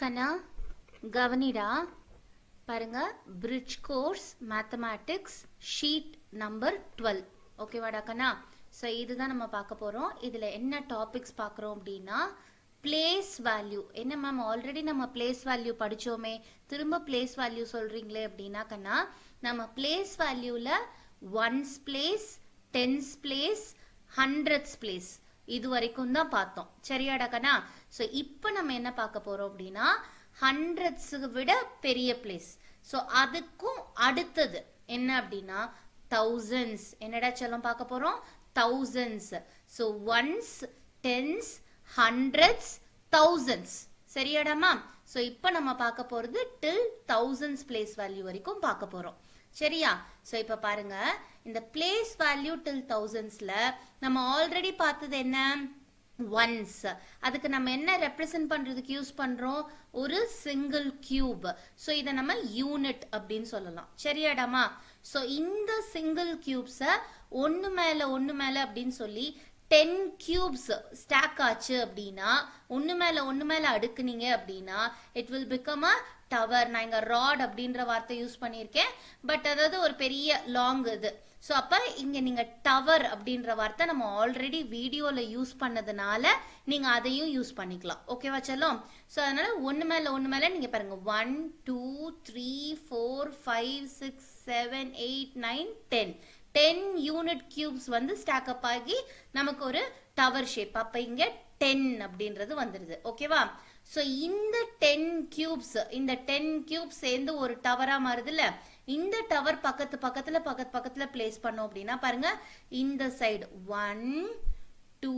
கண்ணா கவனிடா பாருங்க bridge course mathematics sheet number twelve ஓகேவாடா கண்ணா ஸோ இதுதான் நம்ம பார்க்க போகிறோம் இதில் என்ன டாபிக்ஸ் பார்க்குறோம் அப்படின்னா பிளேஸ் வேல்யூ என்ன மேம் ஆல்ரெடி நம்ம பிளேஸ் வேல்யூ படித்தோமே திரும்ப பிளேஸ் வேல்யூ சொல்கிறீங்களே அப்படின்னா கண்ணா நம்ம பிளேஸ் வேல்யூவில் ones place tens place hundreds place இது வரைக்கும் தான் பார்த்தோம் சரியாடா கண்ணா ஸோ இப்போ நம்ம என்ன பார்க்க போறோம் அப்படின்னா ஹண்ட்ரட்ஸுக்கு விட பெரிய பிளேஸ் ஸோ அதுக்கும் அடுத்தது என்ன அப்படின்னா தௌசண்ட்ஸ் என்னடா செல்லம் பார்க்க போறோம் thousands so ones tens hundreds thousands சரியாடாமா ஸோ இப்போ நம்ம பார்க்க போறது டில் தௌசண்ட்ஸ் பிளேஸ் வேல்யூ வரைக்கும் பார்க்க போறோம் சரியா ஸோ இப்போ பாருங்க இந்த பிளேஸ் வேல்யூ டில் தௌசண்ட்ஸ்ல நம்ம ஆல்ரெடி பார்த்தது என்ன ஒன்ஸ் அதுக்கு நம்ம என்ன ரெப்ரசன்ட் பண்றதுக்கு யூஸ் பண்றோம் ஒரு சிங்கிள் கியூப் ஸோ இதை நம்ம யூனிட் அப்படின்னு சொல்லலாம் சரியாடாமா ஸோ இந்த சிங்கிள் கியூப்ஸை ஒன்று மேலே ஒன்று மேலே அப்படின்னு சொல்லி டென் கியூப்ஸ் ஸ்டாக் ஆச்சு அப்படின்னா ஒன்று மேலே ஒன்று மேலே அடுக்குனீங்க அப்படின்னா it will become a tower நான் இங்கே ராட் அப்படின்ற வார்த்தை யூஸ் பண்ணியிருக்கேன் பட் அதாவது ஒரு பெரிய லாங் இது ஸோ அப்போ இங்கே நீங்கள் டவர் அப்படின்ற வார்த்தை நம்ம ஆல்ரெடி வீடியோவில் யூஸ் பண்ணதுனால நீங்கள் அதையும் யூஸ் பண்ணிக்கலாம் ஓகேவா செல்லம் ஸோ அதனால் ஒன்று மேலே ஒன்று மேலே நீங்கள் பாருங்கள் one two three four five six seven eight nine ten ten unit cubes வந்து ஸ்டாக் அப் ஆகி நமக்கு ஒரு டவர் ஷேப் அப்போ இங்கே டென் அப்படின்றது வந்துடுது ஓகேவா ஸோ இந்த டென் கியூப்ஸ் இந்த டென் கியூப்ஸ் சேர்ந்து ஒரு டவரா மாறுதுல்ல இந்த டவர் பக்கத்து பக்கத்துல பக்கத்து பக்கத்துல பிளேஸ் பண்ணோம் அப்படின்னா பாருங்க இந்த side one two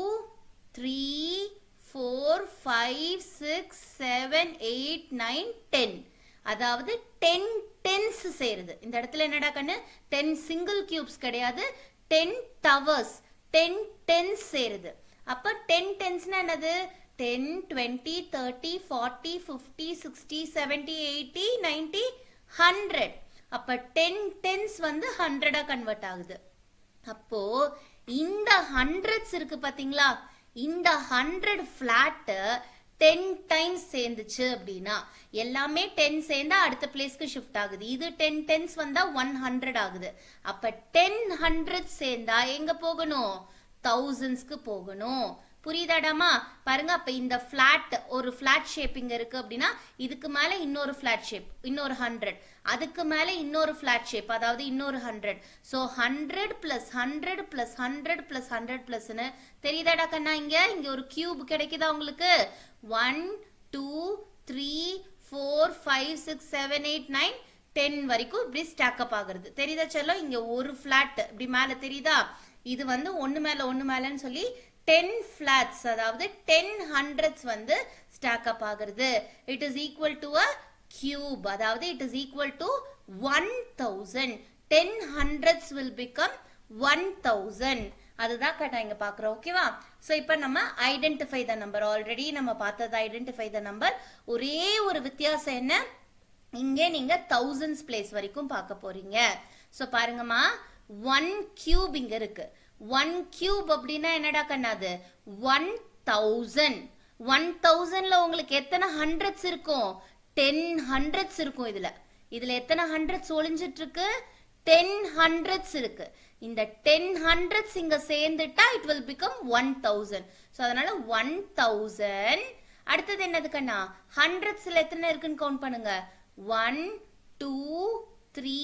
three four five six seven eight nine ten அதாவது டென் டென்ஸ் சேருது இந்த இடத்துல என்னடா கண்ணு டென் சிங்கிள் கியூப்ஸ் கிடையாது டென் டவர்ஸ் டென் டென்ஸ் சேருது அப்ப டென் டென்ஸ்னா என்னது ten twenty thirty forty fifty sixty seventy eighty ninety hundred அப்ப டென் டென்ஸ் வந்து ஹண்ட்ரடா கன்வெர்ட் ஆகுது அப்போ இந்த ஹண்ட்ரட்ஸ் இருக்கு பாத்தீங்களா இந்த ஹண்ட்ரட் பிளாட் டென் டைம்ஸ் சேர்ந்துச்சு அப்படின்னா எல்லாமே டென் சேர்ந்தா அடுத்த பிளேஸ்க்கு ஷிஃப்ட் ஆகுது இது டென் டென்ஸ் வந்தா ஒன் ஹண்ட்ரட் ஆகுது அப்ப டென் ஹண்ட்ரட் சேர்ந்தா எங்க போகணும் தௌசண்ட்ஸ்க்கு போகணும் புரியுதாடாமா பாருங்க அப்ப இந்த பிளாட் ஒரு பிளாட் ஷேப் இங்க இருக்கு அப்படின்னா இதுக்கு மேல இன்னொரு பிளாட் ஷேப் இன்னொரு ஹண்ட்ரட் அதுக்கு மேல இன்னொரு பிளாட் ஷேப் அதாவது இன்னொரு hundred so hundred plus hundred plus hundred plus hundred பிளஸ்னு தெரியுதாடா கண்ணா இங்க இங்க ஒரு கியூப் கிடைக்குதா உங்களுக்கு one two three four five six seven eight nine ten வரைக்கும் இப்படி ஸ்டாக்கப் ஆகுறது தெரியுதா செல்லம் இங்க ஒரு பிளாட் இப்படி மேல தெரியுதா இது வந்து ஒன்னு மேல ஒன்னு மேலன்னு சொல்லி டென் ஃபிளாட்ஸ் அதாவது டென் ஹண்ட்ரட்ஸ் வந்து ஸ்டாக் அப் ஆகுறது it is equal to a cube அதாவது it is equal to one thousand ten hundreds will become one thousand அதுதான் கரெக்டாக இங்கே பார்க்குறோம் ஓகேவா ஸோ இப்போ நம்ம ஐடென்டிஃபை த நம்பர் ஆல்ரெடி நம்ம பார்த்தது ஐடென்டிஃபை த நம்பர் ஒரே ஒரு வித்தியாசம் என்ன இங்கே நீங்க தௌசண்ட்ஸ் பிளேஸ் வரைக்கும் பார்க்க போறீங்க ஸோ பாருங்கம்மா ஒன் கியூப் இங்க இருக்கு ஒன் கியூப் அப்படின்னா என்னடா கண்ணாது ஒன் தௌசண்ட் ஒன் தௌசண்ட்ல உங்களுக்கு எத்தனை ஹண்ட்ரட்ஸ் இருக்கும் டென் ஹண்ட்ரட்ஸ் இருக்கும் இதுல இதுல எத்தனை ஹண்ட்ரட்ஸ் ஒளிஞ்சிட்டு இருக்கு டென் ஹண்ட்ரட்ஸ் இருக்கு இந்த டென் ஹண்ட்ரட்ஸ் இங்க சேர்ந்துட்டா it will become one thousand so அதனால ஒன் தௌசண்ட் அடுத்தது என்னது கண்ணா ஹண்ட்ரட்ஸ்ல எத்தனை இருக்குன்னு கவுண்ட் பண்ணுங்க one two three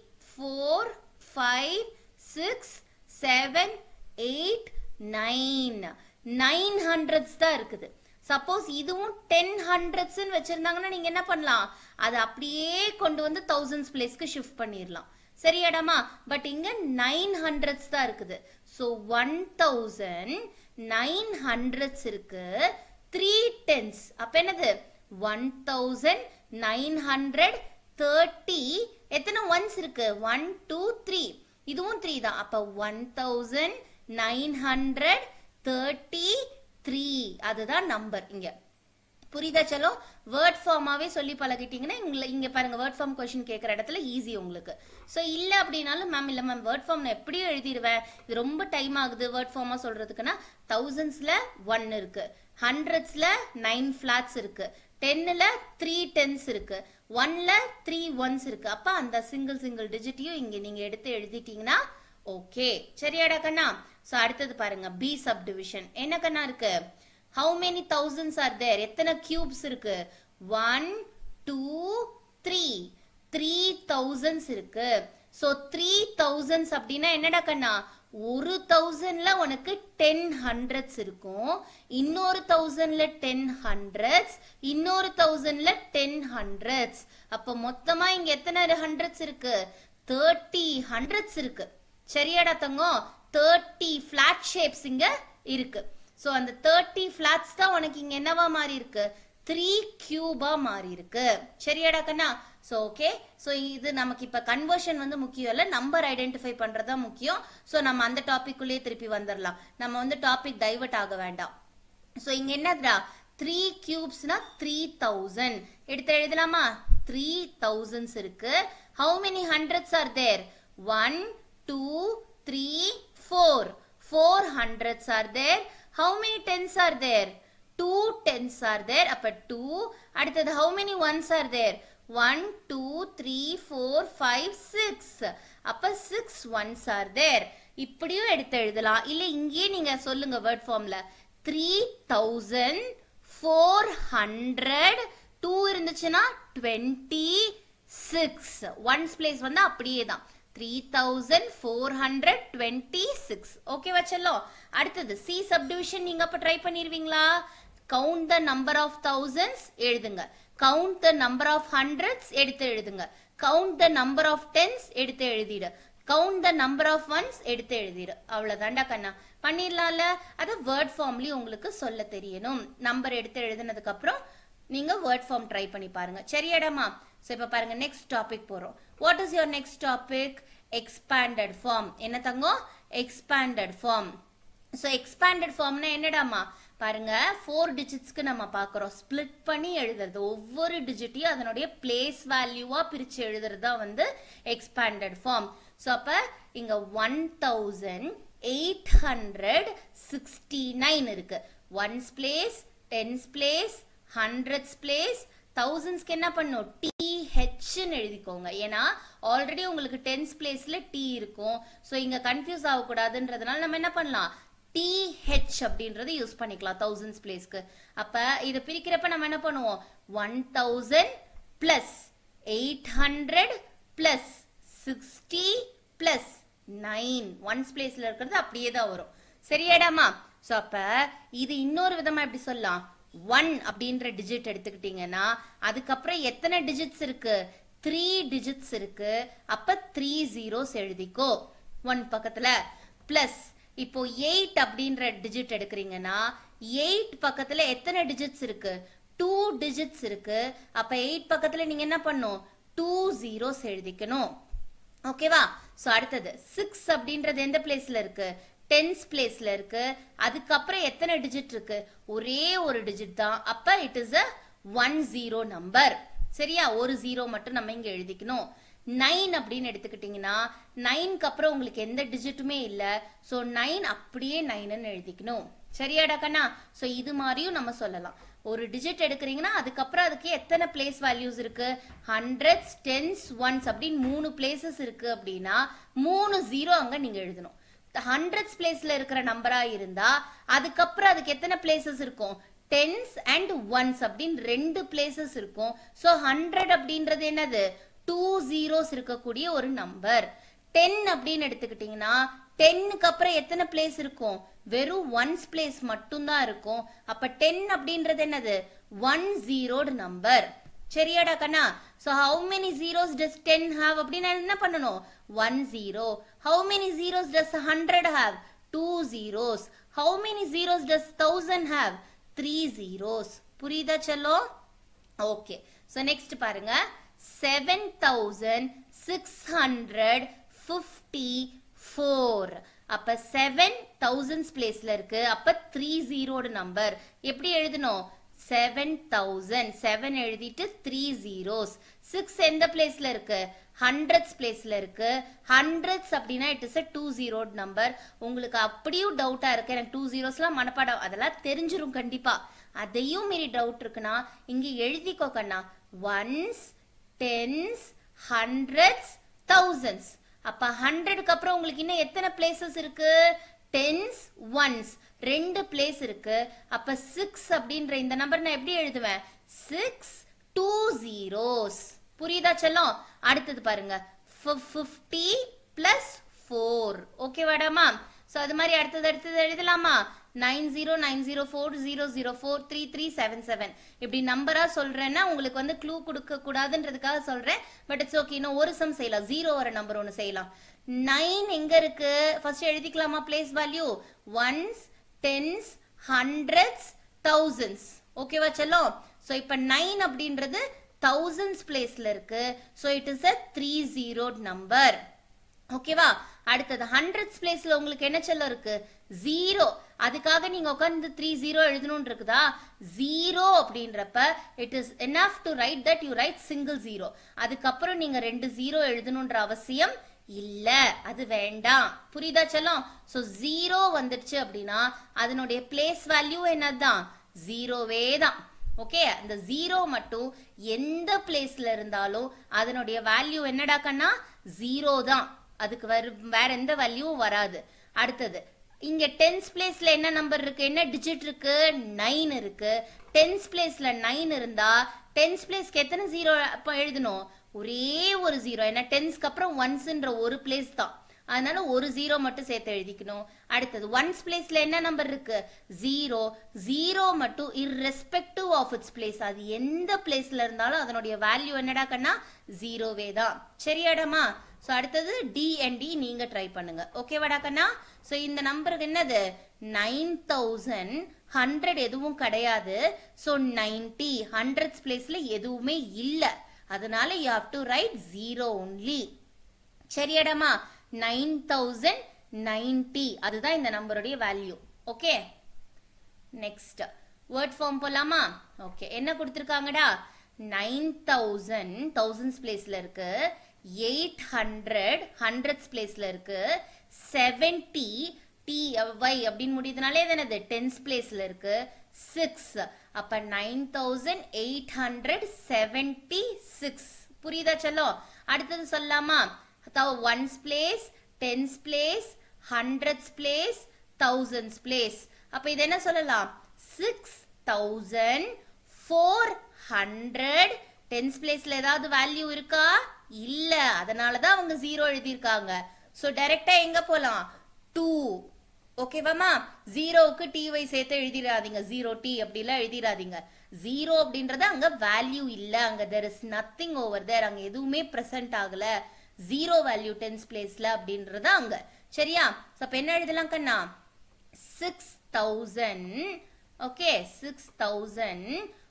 four five six seven eight nine nine hundreds தான் இருக்குது சப்போஸ் இதுவும் டென் ஹண்ட்ரட்ஸ் வச்சிருந்தாங்கன்னா நீங்க என்ன பண்ணலாம் அதை அப்படியே கொண்டு வந்து தௌசண்ட்ஸ் பிளேஸ்க்கு ஷிஃப்ட் பண்ணிடலாம் சரியாடாமா பட் இங்க நைன் ஹண்ட்ரட்ஸ் தான் இருக்குது so one thousand nine hundreds இருக்கு த்ரீ டென்ஸ் அப்ப என்னது one thousand nine hundred thirty எத்தனை ஒன்ஸ் இருக்கு ஒன் டூ த்ரீ இதுவும் த்ரீ தான் அப்ப one thousand nine hundred thirty three அதுதான் நம்பர் இங்க புரியுதா சலோ வேர்ட் ஃபார்மாவே சொல்லி பழகிட்டீங்கன்னா இங்க இங்க பாருங்க வேர்ட் ஃபார்ம் கொஸ்டின் கேட்குற இடத்துல ஈஸி உங்களுக்கு ஸோ இல்ல அப்படின்னாலும் மேம் இல்ல மேம் வேர்ட் ஃபார்ம் நான் எப்படியும் எழுதிடுவேன் இது ரொம்ப டைம் ஆகுது வேர்ட் ஃபார்மா சொல்றதுக்குன்னா தௌசண்ட்ஸ்ல ஒன் இருக்கு ஹண்ட்ரட்ஸ்ல நைன் ஃபிளாட்ஸ் இருக்கு டென்னில் த்ரீ டென்ஸ் இருக்கு ஒன்ல த்ரீ ஒன்ஸ் இருக்கு அப்ப அந்த சிங்கிள் சிங்கிள் டிஜிட்டையும் இங்க நீங்க எடுத்து எழுதிட்டீங்கன்னா ஓகே சரியாடா கண்ணா சோ அடுத்தது பாருங்க பி சப் டிவிஷன் என்ன கண்ணா இருக்கு how many thousands are there எத்தனை கியூப்ஸ் இருக்கு one two three three thousands இருக்கு ஸோ த்ரீ தௌசண்ட்ஸ் அப்படின்னா என்னடா கண்ணா ஒரு தௌசண்ட்ல உனக்கு டென் ஹண்ட்ரட்ஸ் இருக்கும் இன்னொரு தௌசண்ட்ல டென் ஹண்ட்ரட்ஸ் இன்னொரு தௌசண்ட்ல டென் ஹண்ட்ரட்ஸ் அப்போ மொத்தமா இங்க எத்தனை ஹண்ட்ரட்ஸ் இருக்கு தேர்ட்டி ஹண்ட்ரட்ஸ் இருக்கு சரியாடா தங்கம் தேர்ட்டி ஃபிளாட் ஷேப்ஸ் இங்க இருக்கு ஸோ அந்த தேர்ட்டி ஃபிளாட்ஸ் தான் உனக்கு இங்க என்னவா மாறி இருக்கு த்ரீ கியூபா மாறி இருக்கு சரியாடா கண்ணா ஸோ ஓகே ஸோ இது நமக்கு இப்போ கன்வர்ஷன் வந்து முக்கியம் இல்லை நம்பர் ஐடென்டிஃபை பண்ணுறது தான் முக்கியம் ஸோ நம்ம அந்த டாபிக்குள்ளேயே திருப்பி வந்துடலாம் நம்ம வந்து டாபிக் டைவர்ட் ஆக வேண்டாம் ஸோ இங்க என்னதுடா த்ரீ கியூப்ஸ்னா த்ரீ தௌசண்ட் எடுத்து எழுதலாமா த்ரீ தௌசண்ட்ஸ் இருக்கு how many hundreds are there one two three four four hundreds are there how many tens are there two tens are there அப்ப டூ அடுத்தது how many ones are there one two three four five six அப்ப six ones are there இப்படியும் எடுத்து எழுதலாம் இல்ல இங்கேயே நீங்க சொல்லுங்க வேர்ட் ஃபார்ம்ல three thousand four hundred two இருந்துச்சுன்னா டுவெண்ட்டி சிக்ஸ் ஒன்ஸ் பிளேஸ் வந்து அப்படியே தான் three thousand four hundred twenty six okay வச்சல்லோ அடுத்தது சி சப்டிவிஷன் நீங்க அப்ப ட்ரை பண்ணிருவீங்களா count the number of thousands எழுதுங்க count the number of hundreds எடுத்து எழுதுங்க count the number of tens எடுத்து எழுதிடு count the number of ones எடுத்து எழுதிடு அவ்வளவுதான்டா கண்ணா பண்ணிடலாம்ல அதை வேர்ட் ஃபார்ம்லயும் உங்களுக்கு சொல்ல தெரியணும் நம்பர் எடுத்து எழுதுனதுக்கு அப்புறம் நீங்க வேர்ட் ஃபார்ம் ட்ரை பண்ணி பாருங்க சரியாடாமா ஸோ இப்போ பாருங்க நெக்ஸ்ட் டாபிக் போறோம் what is your next topic expanded form என்ன தங்கம் எக்ஸ்பேண்டட் ஃபார்ம் ஸோ எக்ஸ்பேண்டட் ஃபார்ம்னா என்னடாமா பாருங்க ஃபோர் டிஜிட்ஸ்க்கு நம்ம பார்க்குறோம் ஸ்ப்ளிட் பண்ணி எழுதுறது ஒவ்வொரு டிஜிட்டையும் அதனுடைய பிளேஸ் வேல்யூவா பிரிச்சு எழுதுறது தான் வந்து எக்ஸ்பேண்டட் ஃபார்ம் ஸோ அப்போ இங்க one thousand eight hundred sixty nine இருக்கு ones place tens place hundreds place தௌசண்ட்ஸ்க்கு என்ன பண்ணும் டி ஹெச்னு எழுதிக்கோங்க ஏன்னா ஆல்ரெடி உங்களுக்கு டென்ஸ் பிளேஸ்ல டி இருக்கும் ஸோ இங்க கன்ஃபியூஸ் ஆகக்கூடாதுன்றதுனால நம்ம என்ன பண்ணலாம் டி ஹெச் அப்படின்றது யூஸ் பண்ணிக்கலாம் தௌசண்ட்ஸ் பிளேஸ்க்கு அப்ப இதை பிரிக்கிறப்ப நம்ம என்ன பண்ணுவோம் one thousand plus eight hundred plus sixty plus nine ones பிளேஸ்ல இருக்கிறது அப்படியே தான் வரும் சரியாடாமா ஸோ அப்ப இது இன்னொரு விதமா எப்படி சொல்லலாம் ஒன் அப்படின்ற டிஜிட் எடுத்துக்கிட்டீங்கன்னா அதுக்கப்புறம் எத்தனை டிஜிட்ஸ் இருக்கு த்ரீ டிஜிட்ஸ் இருக்கு அப்ப த்ரீ ஜீரோஸ் எழுதிக்கோ ஒன் பக்கத்துல பிளஸ் இப்போ எயிட் அப்படின்ற டிஜிட் எடுக்கிறீங்கன்னா எயிட் பக்கத்துல எத்தனை டிஜிட்ஸ் இருக்கு டூ டிஜிட்ஸ் இருக்கு அப்ப எயிட் பக்கத்துல நீங்க என்ன பண்ணும் டூ ஜீரோஸ் எழுதிக்கணும் ஓகேவா சோ அடுத்தது சிக்ஸ் அப்படின்றது எந்த பிளேஸ்ல இருக்கு டென்ஸ் பிளேஸ்ல இருக்கு அதுக்கப்புறம் எத்தனை டிஜிட் இருக்கு ஒரே ஒரு டிஜிட் தான் அப்ப it is a one zero number சரியா ஒரு ஜீரோ மட்டும் நம்ம இங்க எழுதிக்கணும் நைன் அப்படின்னு எடுத்துக்கிட்டீங்கன்னா நைன்க்கு அப்புறம் உங்களுக்கு எந்த டிஜிட்டுமே இல்ல சோ நைன் அப்படியே நைன்னு எழுதிக்கணும் சரியாடா கண்ணா சோ இது மாதிரியும் நம்ம சொல்லலாம் ஒரு டிஜிட் எடுக்கிறீங்கன்னா அதுக்கப்புறம் அதுக்கு எத்தனை பிளேஸ் வேல்யூஸ் இருக்கு ஹண்ட்ரட்ஸ் டென்ஸ் ஒன்ஸ் அப்படின்னு மூணு பிளேசஸ் இருக்கு அப்படின்னா மூணு ஜீரோ அங்க நீங்க எழுதணும் ஹண்ட்ரட்ஸ் பிளேஸ்ல இருக்கிற நம்பரா இருந்தா அதுக்கப்புறம் அதுக்கு எத்தனை பிளேசஸ் இருக்கும் டென்ஸ் அண்ட் ஒன்ஸ் அப்படின்னு ரெண்டு பிளேசஸ் இருக்கும் ஸோ ஹண்ட்ரட் அப்படின்றது என்னது டூ ஜீரோஸ் இருக்கக்கூடிய ஒரு நம்பர் டென் அப்படின்னு எடுத்துக்கிட்டீங்கன்னா டென்னுக்கு அப்புறம் எத்தனை பிளேஸ் இருக்கும் வெறும் ஒன்ஸ் பிளேஸ் மட்டும்தான் இருக்கும் அப்ப டென் அப்படின்றது என்னது ஒன் ஜீரோடு நம்பர் சரியாடா கண்ணா so how many zeros does ten have அப்படின்னு என்ன பண்ணணும் one zero how many zeros does hundred have two zeros how many zeros does thousand have three zeros புரியுதா செல்லோ ஓகே ஸோ நெக்ஸ்ட் பாருங்க seven thousand six hundred fifty four அப்ப seven thousands பிளேஸ்ல இருக்கு அப்ப த்ரீ ஜீரோட நம்பர் எப்படி எழுதணும் செவன் தௌசண்ட் செவன் எழுதிட்டு த்ரீ ஜீரோஸ் சிக்ஸ் எந்த பிளேஸ்ல இருக்கு ஹண்ட்ரட்ஸ் பிளேஸ்ல இருக்கு ஹண்ட்ரட்ஸ் அப்படின்னா இட் இஸ் அ டூ ஜீரோட் நம்பர் உங்களுக்கு அப்படியும் டவுட்டா இருக்கு எனக்கு டூ ஜீரோஸ்லாம் மனப்பாடம் அதெல்லாம் தெரிஞ்சிரும் கண்டிப்பா அதையும் மீறி டவுட் இருக்குன்னா இங்க எழுதிக்கோ கண்ணா ஒன்ஸ் டென்ஸ் ஹண்ட்ரட்ஸ் தௌசண்ட்ஸ் அப்ப ஹண்ட்ரடுக்கு அப்புறம் உங்களுக்கு இன்னும் எத்தனை பிளேசஸ் இருக்கு டென்ஸ் ஒன்ஸ் ரெண்டு பிளேஸ் இருக்கு அப்ப சிக்ஸ் அப்படின்ற இந்த நம்பர் நான் எப்படி எழுதுவேன் சிக்ஸ் டூ ஜீரோஸ் புரியுதா செல்லம் அடுத்தது பாருங்க ஃபிஃப்டி பிளஸ் ஃபோர் ஓகேவாடாமா ஸோ அது மாதிரி அடுத்தது அடுத்தது எழுதலாமா nine zero nine zero four zero zero four three three seven seven இப்படி நம்பரா சொல்றேன்னா உங்களுக்கு வந்து க்ளூ கொடுக்க கூடாதுன்றதுக்காக சொல்றேன் பட் இட்ஸ் ஓகே இன்னும் ஒரு சம் செய்யலாம் ஜீரோ வர நம்பர் ஒன்று செய்யலாம் நைன் எங்க இருக்கு ஃபர்ஸ்ட் எழுதிக்கலாமா place value ones tens hundreds thousands ஓகேவா செல்லம் ஸோ இப்போ நைன் அப்படின்றது தௌசண்ட்ஸ் பிளேஸ்ல இருக்கு so it is a three zero number ஓகேவா அடுத்தது ஹண்ட்ரட்ஸ் பிளேஸ்ல உங்களுக்கு என்ன செல்லம் இருக்கு ஜீரோ அதுக்காக நீங்க உட்காந்து த்ரீ ஜீரோ எழுதணும்னு இருக்குதா ஜீரோ அப்படின்றப்ப it is enough to write that you write single zero அதுக்கப்புறம் நீங்க ரெண்டு ஜீரோ எழுதணுன்ற அவசியம் இல்ல அது வேண்டாம் புரியுதா செல்லம் சோ ஜீரோ வந்துடுச்சு அப்படின்னா அதனுடைய பிளேஸ் வேல்யூ என்னதான் ஜீரோவே தான் ஓகே அந்த ஜீரோ மட்டும் எந்த பிளேஸ்ல இருந்தாலும் அதனுடைய வேல்யூ என்னடா கண்ணா ஜீரோ தான் அதுக்கு வேற வேற எந்த வேல்யூவும் வராது அடுத்தது இங்க டென்ஸ் பிளேஸ்ல என்ன நம்பர் இருக்கு என்ன டிஜிட் இருக்கு நைன் இருக்கு டென்ஸ் பிளேஸ்ல நைன் இருந்தா டென்ஸ் பிளேஸ்க்கு எத்தனை ஜீரோ அப்ப எழுதணும் ஒரே ஒரு ஜீரோ ஏன்னா டென்ஸ்க்கு அப்புறம் ஒன்ஸ்ன்ற ஒரு பிளேஸ் தான் அதனால ஒரு ஜீரோ மட்டும் சேர்த்து எழுதிக்கணும் அடுத்தது ஒன்ஸ் பிளேஸ்ல என்ன நம்பர் இருக்கு ஜீரோ ஜீரோ மட்டும் irrespective ஆஃப் இட்ஸ் பிளேஸ் அது எந்த பிளேஸ்ல இருந்தாலும் அதனுடைய வேல்யூ என்னடா கண்ணா ஜீரோவே தான் சரியாடாமா ஸோ அடுத்தது டி அண்ட் டி நீங்க ட்ரை பண்ணுங்க ஓகேவாடா கண்ணா ஸோ இந்த நம்பருக்கு என்னது நைன் தௌசண்ட் ஹண்ட்ரட் எதுவும் கிடையாது ஸோ நைன்டி ஹண்ட்ரட்ஸ் பிளேஸ்ல எதுவுமே இல்லை அதனால you have to write zero only சரியாடாமா நைன் தௌசண்ட் நைன்டி அதுதான் இந்த நம்பருடைய value okay next word form போலாமா ஓகே என்ன கொடுத்துருக்காங்கடா நைன் தௌசண்ட் தௌசண்ட்ஸ் பிளேஸ்ல இருக்கு எயிட் ஹண்ட்ரட் ஹண்ட்ரட்ஸ் பிளேஸ்ல இருக்கு செவன்டி டி ஒய் அப்படின்னு முடியுதுனாலே இது என்னது டென்ஸ் பிளேஸ்ல இருக்கு சிக்ஸ் அப்ப nine thousand eight hundred seventy six புரியுதா செல்லம் அடுத்தது சொல்லலாமா ones place tens place hundreds place thousands place அப்ப இது என்ன சொல்லலாம் six thousand four hundred tens பிளேஸ்ல ஏதாவது வேல்யூ இருக்கா இல்ல அதனாலதான் அவங்க ஜீரோ எழுதியிருக்காங்க சோ டைரக்டா எங்க போலாம் டூ ஓகேவாமா ஜீரோவுக்கு டி ஒய் சேர்த்து எழுதிடாதீங்க ஜீரோ டி அப்படிலாம் எழுதிடாதீங்க ஜீரோ அப்படின்றது அங்க வேல்யூ இல்ல அங்க there is nothing over there அங்க எதுவுமே பிரசன்ட் ஆகல ஜீரோ வேல்யூ டென்ஸ் பிளேஸ்ல அப்படின்றது அங்க சரியா So, அப்ப என்ன எழுதலாம் கண்ணா six thousand okay six thousand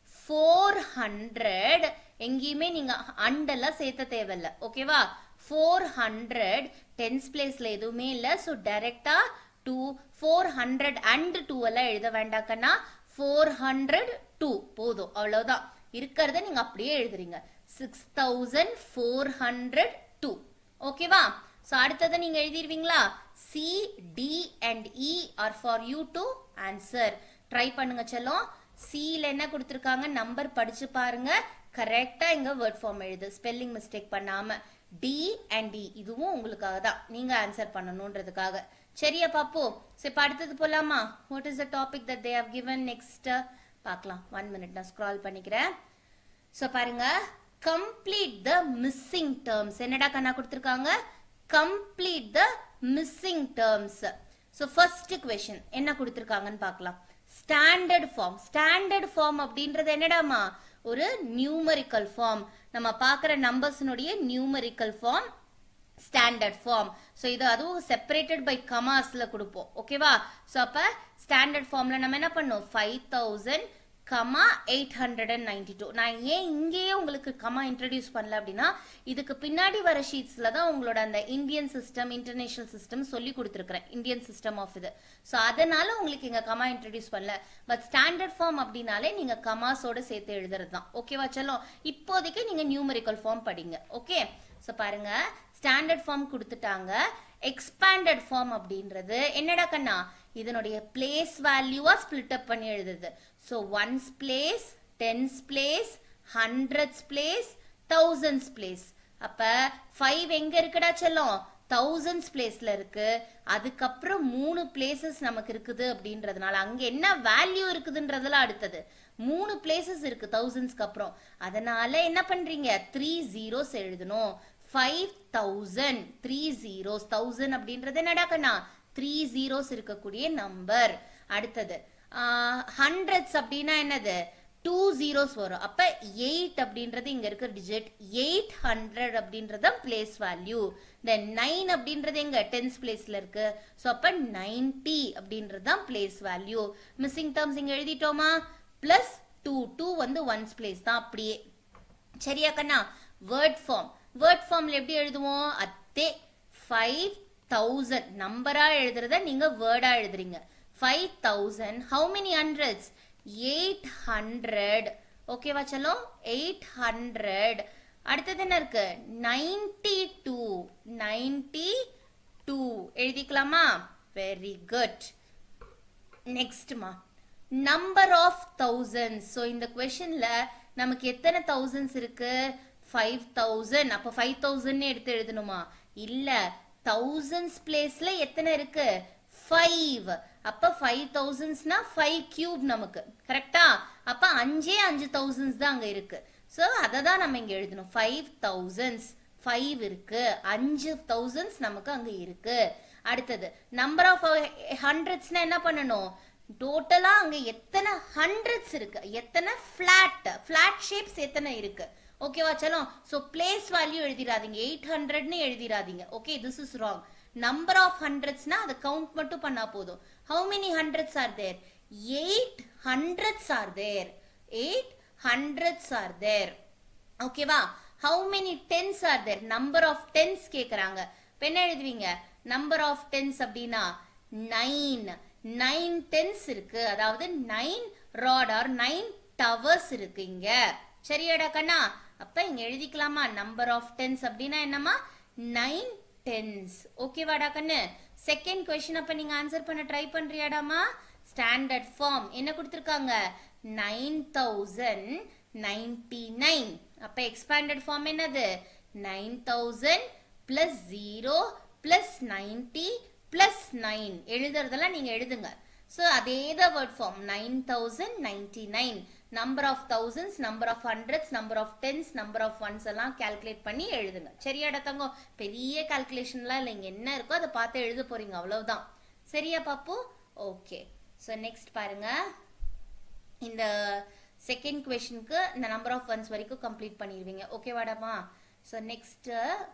four hundred எங்கேயுமே நீங்க அண்டெல்லாம் சேர்த்த தேவையில்ல ஓகேவா ஃபோர் ஹண்ட்ரட் டென்ஸ் பிளேஸ்ல எதுவுமே இல்ல ஸோ டைரக்டா two four hundred and two எல்லாம் எழுத வேண்டாக்கன்னா ஃபோர் ஹண்ட்ரட் டூ போதும் அவ்வளவுதான் இருக்கிறத நீங்க அப்படியே எழுதுறீங்க six thousand four hundred two ஓகேவா ஸோ அடுத்ததை நீங்க எழுதிருவீங்களா C D and E are for you to answer try பண்ணுங்க செல்லம் சியில் என்ன கொடுத்துருக்காங்க நம்பர் படிச்சு பாருங்க கரெக்டா இங்க வேர்ட் ஃபார்ம் எழுது ஸ்பெல்லிங் மிஸ்டேக் பண்ணாம டி அண்ட் டி இதுவும் உங்களுக்காக தான் நீங்க ஆன்சர் பண்ணணுன்றதுக்காக சரியா பாப்போ சரி இப்ப அடுத்தது போலாமா what is the topic that they have given next பார்க்கலாம் ஒன் மினிட் நான் ஸ்க்ரால் பண்ணிக்கிறேன் ஸோ பாருங்க கம்ப்ளீட் த மிஸ்ஸிங் டேர்ம்ஸ் என்னடா கண்ணா கொடுத்துருக்காங்க complete the missing terms so first question என்ன கொடுத்துருக்காங்கன்னு பார்க்கலாம் ஸ்டாண்டர்ட் ஃபார்ம் ஸ்டாண்டர்ட் ஃபார்ம் அப்படின்றது என்னடாமா ஒரு நியூமரிக்கல் ஃபார்ம் நம்ம பார்க்குற நம்பர்ஸ்னுடைய numerical form standard form so இது அதுவும் செப்பரேட்டட் பை கமாஸ்ல கொடுப்போம் ஓகேவா ஸோ அப்போ ஸ்டாண்டர்ட் ஃபார்ம்ல நம்ம என்ன பண்ணோம் five thousand comma eight hundred and ninety two நான் ஏன் இங்கேயே உங்களுக்கு கமா இன்ட்ரடியூஸ் பண்ணல அப்படின்னா இதுக்கு பின்னாடி வர ஷீட்ஸ்ல தான் உங்களோட அந்த இந்தியன் சிஸ்டம் இன்டர்நேஷனல் சிஸ்டம் சொல்லி கொடுத்துருக்கிறேன் இந்தியன் சிஸ்டம் ஆஃப் இது ஸோ அதனால உங்களுக்கு இங்க கமா இன்ட்ரடியூஸ் பண்ணல பட் ஸ்டாண்டர்ட் ஃபார்ம் அப்படின்னாலே நீங்க கமாஸோட சேர்த்து எழுதுறது தான் ஓகேவா செல்லம் இப்போதைக்கு நீங்க நியூமரிக்கல் ஃபார்ம் படிங்க ஓகே ஸோ பாருங்க ஸ்டாண்டர்ட் ஃபார்ம் கொடுத்துட்டாங்க எக்ஸ்பேண்டட் ஃபார்ம் அப்படின்றது என்னடா கண்ணா இதனுடைய பிளேஸ் வேல்யூவா ஸ்பிளிட் அப் பண்ணி எழுதுது so ones place tens place hundreds place thousands place அப்ப ஃபைவ் எங்க இருக்குடா செல்லம் தௌசண்ட்ஸ் பிளேஸ்ல இருக்கு அதுக்கப்புறம் மூணு பிளேசஸ் நமக்கு இருக்குது அப்படின்றதுனால அங்க என்ன வேல்யூ இருக்குதுன்றதெல்லாம் அடுத்தது மூணு பிளேசஸ் இருக்கு தௌசண்ட்ஸ்க்கு அப்புறம் அதனால என்ன பண்றீங்க த்ரீ ஜீரோஸ் எழுதணும் five thousand three zeros thousand அப்படின்றது என்னடா கண்ணா த்ரீ ஜீரோஸ் இருக்கக்கூடிய நம்பர் அடுத்தது ஹண்ட்ரட்ஸ் அப்படின்னா என்னது டூ ஜீரோஸ் வரும் அப்ப எயிட் அப்படின்றது இங்க இருக்க டிஜிட் எயிட் ஹண்ட்ரட் அப்படின்றது பிளேஸ் வேல்யூ தென் நைன் அப்படின்றது எங்க டென்ஸ் பிளேஸ்ல இருக்கு ஸோ அப்ப நைன்டி அப்படின்றது தான் பிளேஸ் வேல்யூ மிஸ்ஸிங் டேர்ம்ஸ் இங்க எழுதிட்டோமா பிளஸ் டூ டூ வந்து ஒன்ஸ் பிளேஸ் தான் அப்படியே சரியா கண்ணா வேர்ட் ஃபார்ம் வேர்ட் ஃபார்ம்ல எப்படி எழுதுவோம் அத்தே ஃபைவ் தௌசண்ட் நம்பரா எழுதுறத நீங்க வேர்டா எழுதுறீங்க five thousand how many hundreds eight hundred ஓகேவா சலோ எயிட் ஹண்ட்ரட் அடுத்தது என்ன இருக்கு நைன்டி டூ நைன்டி டூ எழுதிக்கலாமா வெரி குட் நெக்ஸ்ட்மா நம்பர் ஆஃப் தௌசண்ட்ஸ் ஸோ இந்த கொஷனில் நமக்கு எத்தனை தௌசண்ட்ஸ் இருக்கு ஃபைவ் தௌசண்ட் அப்போ ஃபைவ் தௌசண்ட் எடுத்து எழுதணுமா இல்லை தௌசண்ட்ஸ் பிளேஸ்ல எத்தனை இருக்கு ஃபைவ் அப்ப ஃபைவ் தௌசண்ட்ஸ்னா ஃபைவ் கியூப் நமக்கு கரெக்டா அப்ப அஞ்சே அஞ்சு தௌசண்ட்ஸ் தான் அங்க இருக்கு ஸோ அதை தான் நம்ம இங்க எழுதணும் ஃபைவ் தௌசண்ட்ஸ் ஃபைவ் இருக்கு அஞ்சு தௌசண்ட்ஸ் நமக்கு அங்க இருக்கு அடுத்தது நம்பர் ஆஃப் ஹண்ட்ரட்ஸ்னா என்ன பண்ணணும் டோட்டலா அங்க எத்தனை ஹண்ட்ரட்ஸ் இருக்கு எத்தனை ஃபிளாட் ஃபிளாட் ஷேப்ஸ் எத்தனை இருக்கு ஓகேவா சலம் ஸோ பிளேஸ் வேல்யூ எழுதிடாதீங்க எயிட் ஹண்ட்ரட்னு எழுதிடாதீங்க okay this is wrong number of ஹண்ட்ரட்ஸ்னா அதை கவுண்ட் மட்டும் பண்ணா போதும் how many hundreds are there eight hundreds are there eight hundreds are there ஓகேவா how many tens are there number of tens கேக்குறாங்க இப்ப என்ன எழுதுவீங்க நம்பர் ஆஃப் டென்ஸ் அப்படின்னா நைன் நைன் டென்ஸ் இருக்கு அதாவது nine rod are nine towers இருக்கு இங்க சரியாடா கண்ணா அப்ப இங்க எழுதிக்கலாமா நம்பர் ஆஃப் டென்ஸ் அப்படின்னா என்னமா நைன் டென்ஸ் ஓகேவாடா கண்ணு செகண்ட் கொஸ்டின் அப்ப நீங்க ஆன்சர் பண்ண ட்ரை பண்றியாடாமா ஸ்டாண்டர்ட் ஃபார்ம் என்ன கொடுத்துருக்காங்க நைன் தௌசண்ட் நைன்டி நைன் அப்ப எக்ஸ்பேண்டட் ஃபார்ம் என்னது nine thousand plus zero plus ninety plus nine எழுதுறதெல்லாம் நீங்க எழுதுங்க ஸோ அதே தான் word form nine thousand ninety nine number of thousands number of hundreds number of tens number of ones எல்லாம் calculate பண்ணி எழுதுங்க சரியாடா தங்கம் பெரிய கால்குலேஷன்லாம் இல்லை இங்கே என்ன இருக்கோ அதை பார்த்து எழுத போறீங்க அவ்வளவுதான் சரியா பாப்பு ஓகே ஸோ நெக்ஸ்ட் பாருங்க இந்த செகண்ட் கொஷனுக்கு இந்த நம்பர் ஆஃப் ஒன்ஸ் வரைக்கும் கம்ப்ளீட் பண்ணிடுவீங்க ஓகேவாடாமா so next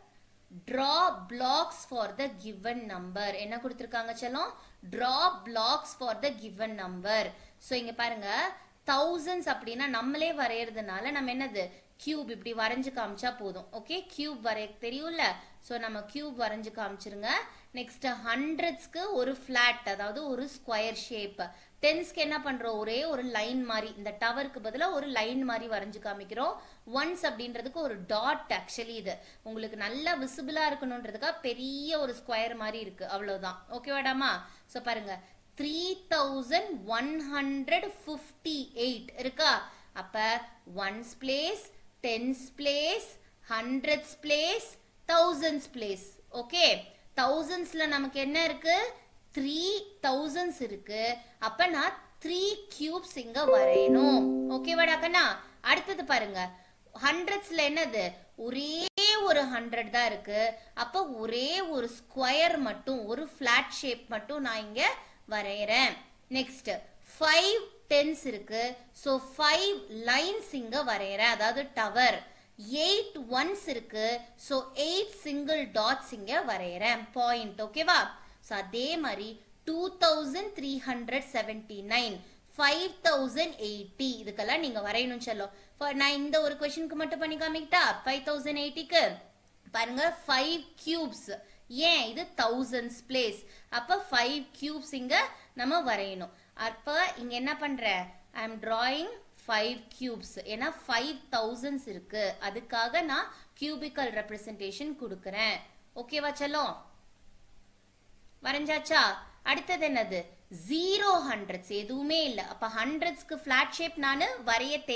draw blocks for the given number என்ன கொடுத்துருக்காங்க செல்லம் draw blocks for the given number so இங்க பாருங்க தௌசண்ட்ஸ் அப்படின்னா நம்மளே வரையறதுனால நம்ம என்னது கியூப் இப்படி வரைஞ்சு காமிச்சா போதும் ஓகே கியூப் வரைய தெரியும்ல ஸோ நம்ம கியூப் வரைஞ்சு காமிச்சிருங்க நெக்ஸ்ட் ஹண்ட்ரட்ஸ்க்கு ஒரு ஃபிளாட் அதாவது ஒரு ஸ்கொயர் ஷேப் டென்ஸ்க்கு என்ன பண்றோம் ஒரே ஒரு லைன் மாதிரி இந்த டவருக்கு பதிலாக ஒரு லைன் மாதிரி வரைஞ்சு காமிக்கிறோம் ஒன்ஸ் அப்படின்றதுக்கு ஒரு டாட் ஆக்சுவலி இது உங்களுக்கு நல்லா விசிபிளா இருக்கணுன்றதுக்காக பெரிய ஒரு ஸ்கொயர் மாதிரி இருக்கு அவ்வளவுதான் ஓகேவாடாமா ஸோ பாருங்க three thousand one hundred fifty eight இருக்கா அப்ப ones place tens place hundreds place thousands place okay தௌசண்ட்ஸ்ல நமக்கு என்ன இருக்கு த்ரீ தௌசண்ட்ஸ் இருக்கு அப்ப நான் த்ரீ கியூப்ஸ் இங்க வரையணும் ஓகேவாடா கண்ணா அடுத்தது பாருங்க ஹண்ட்ரட்ஸ்ல என்னது ஒரே ஒரு ஹண்ட்ரட் தான் இருக்கு அப்ப ஒரே ஒரு ஸ்கொயர் மட்டும் ஒரு ஃபிளாட் ஷேப் மட்டும் நான் இங்க வரையறேன் நெக்ஸ்ட் ஃபைவ் டென்ஸ் இருக்கு ஸோ ஃபைவ் லைன்ஸ் இங்க வரையறேன் அதாவது டவர் எயிட் ஒன்ஸ் இருக்கு ஸோ எயிட் சிங்கிள் டாட்ஸ் இங்க வரையறேன் பாயிண்ட் ஓகேவா ஸோ அதே மாதிரி two thousand three hundred seventy nine five thousand eighty இதுக்கெல்லாம் நீங்க வரையணும் செல்லும் நான் இந்த ஒரு கொஸ்டினுக்கு மட்டும் பண்ணி காமிக்கிட்டா ஃபைவ் தௌசண்ட் எயிட்டிக்கு பாருங்க ஃபைவ் கியூப்ஸ் ஏன் இது தௌசண்ட்ஸ் பிளேஸ் அப்ப ஃபைவ் கியூப்ஸ் இங்க நம்ம வரையணும் அப்ப இங்க என்ன பண்ற I am drawing five cubes ஏன்னா ஃபைவ் தௌசண்ட்ஸ் இருக்கு அதுக்காக நான் கியூபிக்கல் ரெப்ரசன்டேஷன் கொடுக்கறேன் ஓகேவா செல்லம் வரைஞ்சாச்சா அடுத்தது என்னது ஜீரோ ஹண்ட்ரட்ஸ் எதுவுமே இல்லை அப்ப ஹண்ட்ரட்ஸ்க்கு ஃபிளாட் ஷேப் நான் வரைய தே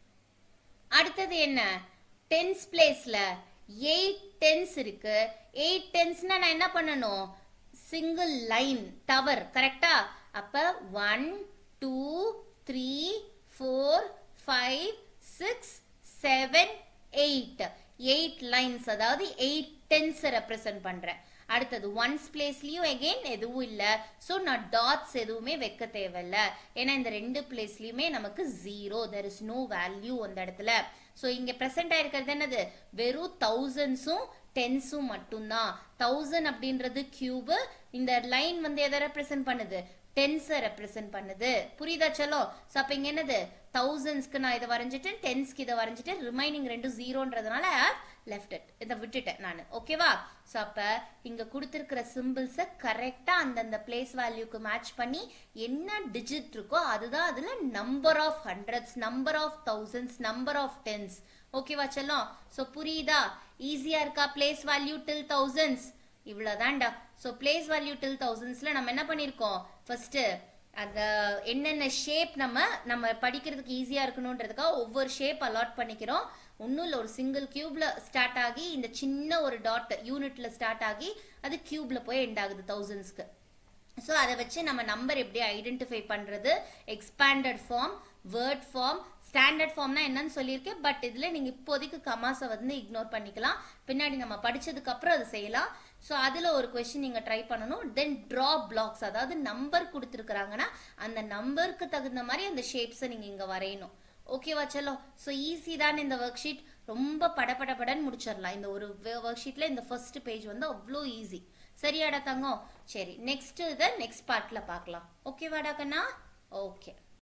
அடுத்தது என்ன டென்ஸ் பிளேஸ்ல எயிட் டென்ஸ் இருக்கு எயிட் டென்ஸ்னா நான் என்ன பண்ணணும் சிங்கிள் லைன் டவர் கரெக்டா அப்ப one two three four five six seven eight eight lines அதாவது எயிட் டென்ஸ் ரெப்ரசன்ட் பண்றேன் அடுத்தது ஒன்ஸ் பிளேஸ்லயும் எகெயின் எதுவும் இல்ல ஸோ நான் டாட்ஸ் எதுவுமே வைக்க தேவையில்ல ஏன்னா இந்த ரெண்டு பிளேஸ்லயுமே நமக்கு zero there is no value அந்த இடத்துல ஸோ இங்க ப்ரெசென்ட் ஆயிருக்கிறது என்னது வெறும் தௌசண்ட்ஸும் டென்ஸும் மட்டும்தான் தௌசண்ட் அப்படின்றது கியூபு இந்த லைன் வந்து எதை ரெப்ரசென்ட் பண்ணுது டென்ஸை ரெப்ரசென்ட் பண்ணுது புரியுதா செல்லோ ஸோ அப்போ இங்கே என்னது தௌசண்ட்ஸ்க்கு நான் இதை வரைஞ்சிட்டு டென்ஸ்க்கு இதை வரைஞ்சிட்டு ரிமைனிங் ரெண்டும் ஜீரோன்றதுனால லெஃப்ட் இட் இதை விட்டுட்டேன் நான் ஓகேவா ஸோ அப்போ இங்கே கொடுத்துருக்கிற சிம்பிள்ஸை கரெக்டாக அந்தந்த பிளேஸ் வேல்யூக்கு மேட்ச் பண்ணி என்ன டிஜிட் இருக்கோ அதுதான் அதில் number of hundreds number of thousands number of tens ஓகேவா செல்லம் ஸோ புரியுதா ஈஸியாக இருக்கா பிளேஸ் வேல்யூ டில் தௌசண்ட்ஸ் இவ்வளோதான்டா ஸோ பிளேஸ் வேல்யூ டில் தௌசண்ட்ஸில் நம்ம என்ன பண்ணியிருக்கோம் ஃபர்ஸ்ட் அந்த என்னென்ன ஷேப் நம்ம நம்ம படிக்கிறதுக்கு ஈஸியாக இருக்கணுன்றதுக்காக ஒவ்வொரு ஷேப் அலாட் பண்ணிக்கிறோம் ஒன்றும் இல்லை ஒரு சிங்கிள் கியூப்ல ஸ்டார்ட் ஆகி இந்த சின்ன ஒரு டாட் யூனிட்ல ஸ்டார்ட் ஆகி அது கியூப்ல போய் எண்ட் ஆகுது தௌசண்ட்ஸ்க்கு ஸோ அதை வச்சு நம்ம நம்பர் எப்படி ஐடென்டிஃபை பண்ணுறது expanded form word form standard ஃபார்ம்னா என்னன்னு சொல்லியிருக்கேன் பட் இதில் நீங்கள் இப்போதைக்கு கமாஸை வந்து இக்னோர் பண்ணிக்கலாம் பின்னாடி நம்ம படிச்சதுக்கு அப்புறம் அதை செய்யலாம் ஸோ அதில் ஒரு கொஸ்டின் நீங்கள் ட்ரை பண்ணணும் தென் ட்ரா பிளாக்ஸ் அதாவது நம்பர் கொடுத்துருக்குறாங்கன்னா அந்த நம்பருக்கு தகுந்த மாதிரி அந்த ஷேப்ஸை நீங்கள் இங்கே வரையணும் ஓகேவா செல்லோ ஸோ ஈஸி தான் இந்த ஒர்க் ஷீட் ரொம்ப படபடபடன்னு முடிச்சிடலாம் இந்த ஒரு ஒர்க் ஷீட்டில் இந்த ஃபர்ஸ்ட் பேஜ் வந்து அவ்வளோ ஈஸி சரியாடா தங்கம் சரி நெக்ஸ்ட் இதை நெக்ஸ்ட் பார்ட்டில் பார்க்கலாம் ஓகேவாடா கண்ணா ஓகே